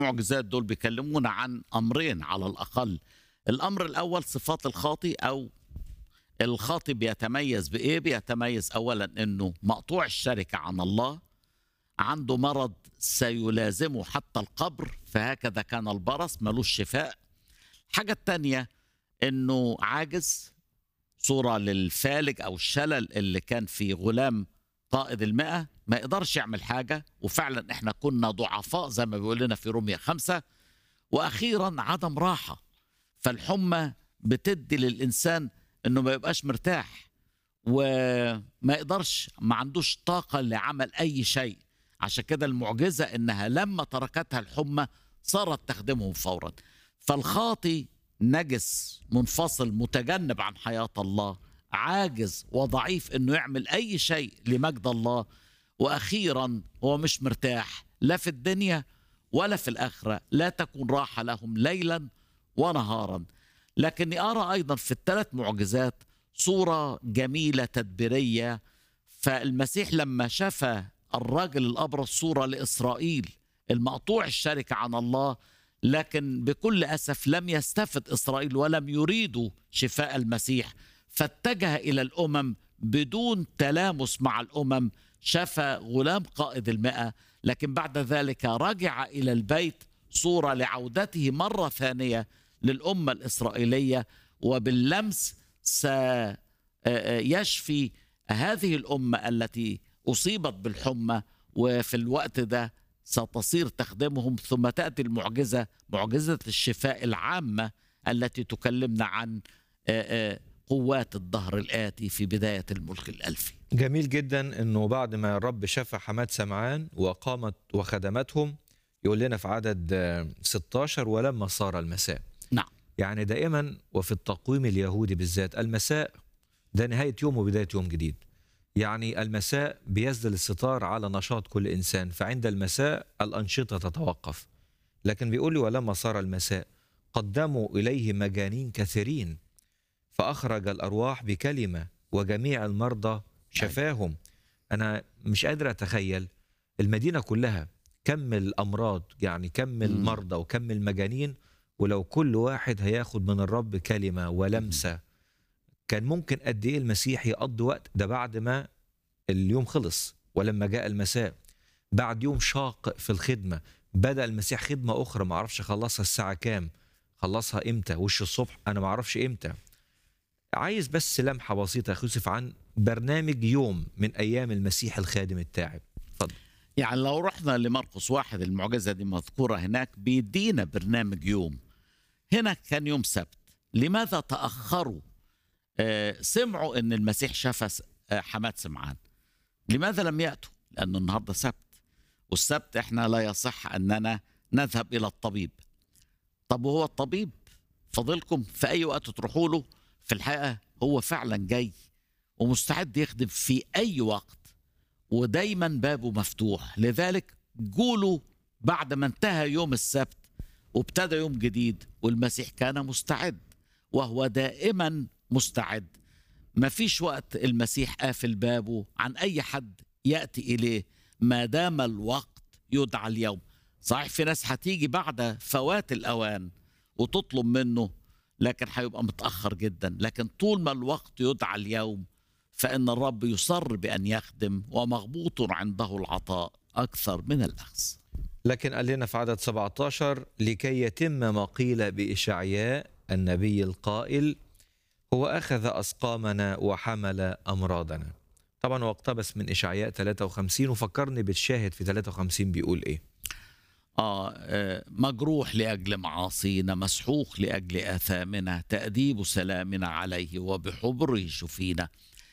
المعجزات دول بيكلمونا عن امرين على الاقل الامر الاول صفات الخاطي او الخاطي بيتميز بايه بيتميز اولا انه مقطوع الشركه عن الله عنده مرض سيلازمه حتى القبر فهكذا كان البرص ملوش شفاء الحاجه الثانيه انه عاجز صوره للفالج او الشلل اللي كان في غلام قائد المئة ما يقدرش يعمل حاجة وفعلا احنا كنا ضعفاء زي ما بيقول لنا في رومية خمسة وأخيرا عدم راحة فالحمى بتدي للإنسان إنه ما يبقاش مرتاح وما يقدرش ما عندوش طاقة لعمل أي شيء عشان كده المعجزة إنها لما تركتها الحمى صارت تخدمهم فورا فالخاطي نجس منفصل متجنب عن حياة الله عاجز وضعيف انه يعمل اي شيء لمجد الله واخيرا هو مش مرتاح لا في الدنيا ولا في الاخره لا تكون راحه لهم ليلا ونهارا لكني ارى ايضا في الثلاث معجزات صوره جميله تدبيريه فالمسيح لما شفى الراجل الابرص صوره لاسرائيل المقطوع الشركه عن الله لكن بكل اسف لم يستفد اسرائيل ولم يريدوا شفاء المسيح فاتجه الى الامم بدون تلامس مع الامم شفى غلام قائد المئة لكن بعد ذلك رجع الى البيت صوره لعودته مره ثانيه للامه الاسرائيليه وباللمس سيشفي هذه الامه التي اصيبت بالحمى وفي الوقت ده ستصير تخدمهم ثم تاتي المعجزه معجزه الشفاء العامه التي تكلمنا عن قوات الظهر الآتي في بداية الملك الألفي جميل جدا انه بعد ما الرب شفى حماد سمعان وقامت وخدمتهم يقول لنا في عدد 16 ولما صار المساء نعم يعني دائما وفي التقويم اليهودي بالذات المساء ده نهاية يوم وبداية يوم جديد يعني المساء بيسدل الستار على نشاط كل إنسان فعند المساء الأنشطة تتوقف لكن بيقول لي ولما صار المساء قدموا إليه مجانين كثيرين فأخرج الأرواح بكلمة وجميع المرضى شفاهم أنا مش قادر أتخيل المدينة كلها كم الأمراض يعني كم المرضى وكم المجانين ولو كل واحد هياخد من الرب كلمة ولمسة كان ممكن قد إيه المسيح يقضي وقت ده بعد ما اليوم خلص ولما جاء المساء بعد يوم شاق في الخدمة بدأ المسيح خدمة أخرى ما أعرفش خلصها الساعة كام خلصها إمتى وش الصبح أنا ما أعرفش إمتى عايز بس لمحة بسيطة يا يوسف عن برنامج يوم من أيام المسيح الخادم التاعب اتفضل يعني لو رحنا لمرقس واحد المعجزة دي مذكورة هناك بيدينا برنامج يوم هنا كان يوم سبت لماذا تأخروا آه سمعوا أن المسيح شفى آه حماد سمعان لماذا لم يأتوا لأنه النهاردة سبت والسبت إحنا لا يصح أننا نذهب إلى الطبيب طب وهو الطبيب فضلكم في أي وقت تروحوا له في الحقيقة هو فعلا جاي ومستعد يخدم في أي وقت ودايما بابه مفتوح لذلك جولوا بعد ما انتهى يوم السبت وابتدى يوم جديد والمسيح كان مستعد وهو دائما مستعد ما فيش وقت المسيح قافل بابه عن أي حد يأتي إليه ما دام الوقت يدعى اليوم صحيح في ناس هتيجي بعد فوات الأوان وتطلب منه لكن هيبقى متأخر جدا لكن طول ما الوقت يدعى اليوم فإن الرب يصر بأن يخدم ومغبوط عنده العطاء أكثر من الأخذ لكن قال لنا في عدد 17 لكي يتم ما قيل بإشعياء النبي القائل هو أخذ أسقامنا وحمل أمراضنا طبعا هو اقتبس من إشعياء 53 وفكرني بالشاهد في 53 بيقول إيه آه مجروح لأجل معاصينا مسحوق لأجل آثامنا تأديب سلامنا عليه وبحبره شفينا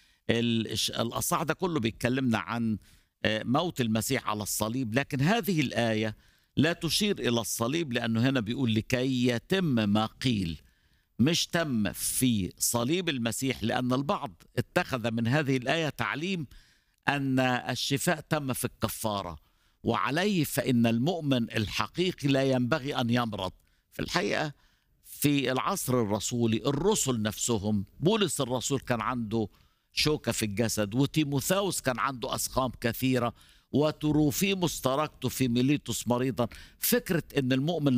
الأصح ده كله بيتكلمنا عن موت المسيح على الصليب لكن هذه الآية لا تشير إلى الصليب لأنه هنا بيقول لكي يتم ما قيل مش تم في صليب المسيح لأن البعض اتخذ من هذه الآية تعليم أن الشفاء تم في الكفاره وعليه فإن المؤمن الحقيقي لا ينبغي أن يمرض في الحقيقة في العصر الرسولي الرسل نفسهم بولس الرسول كان عنده شوكة في الجسد وتيموثاوس كان عنده أسقام كثيرة وتروفيموس تركت في ميليتوس مريضا فكرة أن المؤمن